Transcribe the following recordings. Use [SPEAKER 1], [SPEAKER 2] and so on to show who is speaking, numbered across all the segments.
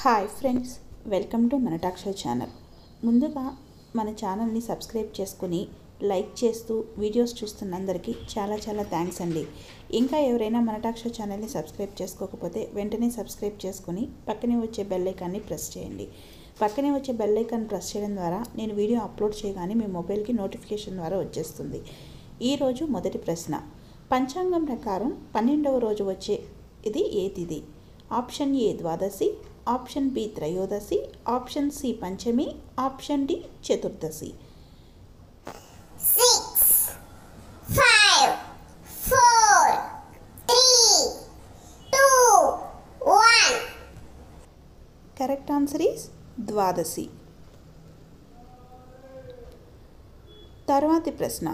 [SPEAKER 1] Hi friends welcome to మన talk show channel ముందుగా మన ఛానల్ని సబ్స్క్రైబ్ చేసుకుని లైక్ చేస్తూ వీడియోస్ చూస్తున్న అందరికీ చాలా చాలా థ్యాంక్స్ అండి ఇంకా ఎవరైనా మన టాక్ షో ఛానల్ని సబ్స్క్రైబ్ చేసుకోకపోతే వెంటనే సబ్స్క్రైబ్ చేసుకుని పక్కనే వచ్చే బెల్ ఐకాన్ని ప్రెస్ చేయండి పక్కనే వచ్చే బెల్ ఐకాన్ ప్రెస్ చేయడం ద్వారా నేను వీడియో అప్లోడ్ చేయగానే మీ మొబైల్కి నోటిఫికేషన్ ద్వారా వచ్చేస్తుంది ఈరోజు మొదటి ప్రశ్న పంచాంగం ప్రకారం పన్నెండవ రోజు వచ్చే ఇది ఏ తిథి ఆప్షన్ ఏ ద్వాదశి ఆప్షన్ బి త్రయోదశి ఆప్షన్ సి పంచమి ఆప్షన్ డి చతుర్దశి
[SPEAKER 2] six, five, four, three, two, one.
[SPEAKER 1] Correct answer is ద్వాదశి తర్వాతి ప్రశ్న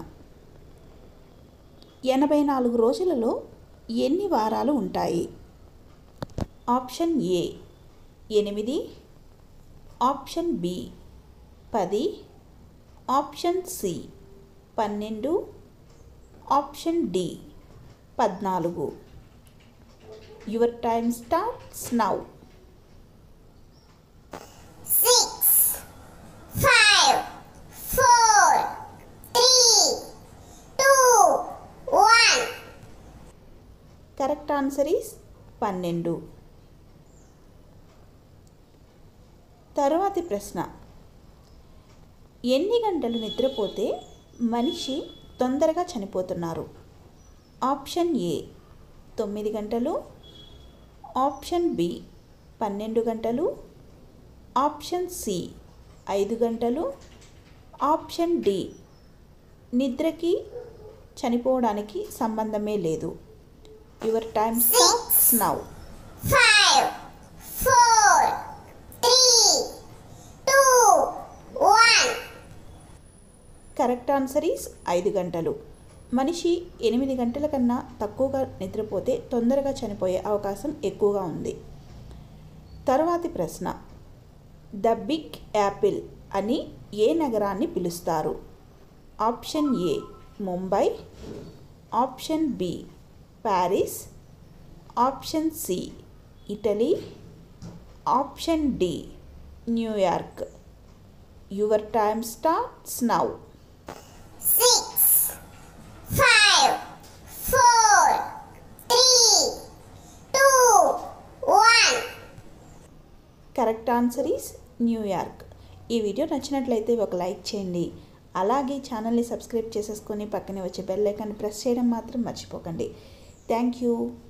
[SPEAKER 1] ఎనభై నాలుగు రోజులలో ఎన్ని వారాలు ఉంటాయి ఆప్షన్ ఏ ఎనిమిది ఆప్షన్ బి పది ఆప్షన్ సి పన్నెండు ఆప్షన్ డి పద్నాలుగు your time starts now
[SPEAKER 2] Six, five, four, three, two, one.
[SPEAKER 1] Correct answer is పన్నెండు తరువాతి ప్రశ్న ఎన్ని గంటలు నిద్రపోతే మనిషి తొందరగా చనిపోతున్నారు ఆప్షన్ ఏ తొమ్మిది గంటలు ఆప్షన్ బి పన్నెండు గంటలు ఆప్షన్ సి ఐదు గంటలు ఆప్షన్ డి నిద్రకి చనిపోవడానికి సంబంధమే లేదు your time starts now
[SPEAKER 2] Five, four, three, two, one.
[SPEAKER 1] Correct answer is ఐదు గంటలు మనిషి ఎనిమిది గంటల కన్నా తక్కువగా నిద్రపోతే తొందరగా చనిపోయే అవకాశం ఎక్కువగా ఉంది తరువాతి ప్రశ్న ద బిగ్ యాపిల్ అని ఏ నగరాన్ని పిలుస్తారు option A Mumbai option B Paris option C Italy option D New York your time starts now
[SPEAKER 2] Six, five, four, three, two, one.
[SPEAKER 1] Correct answer is New York ఈ వీడియో నచ్చినట్లయితే ఒక లైక్ చేయండి అలాగే ఛానల్ని సబ్స్క్రైబ్ చేసేసుకొని పక్కనే వచ్చే బెల్ ఐకాన్ ప్రెస్ చేయడం మాత్రం మర్చిపోకండి థ్యాంక్ యూ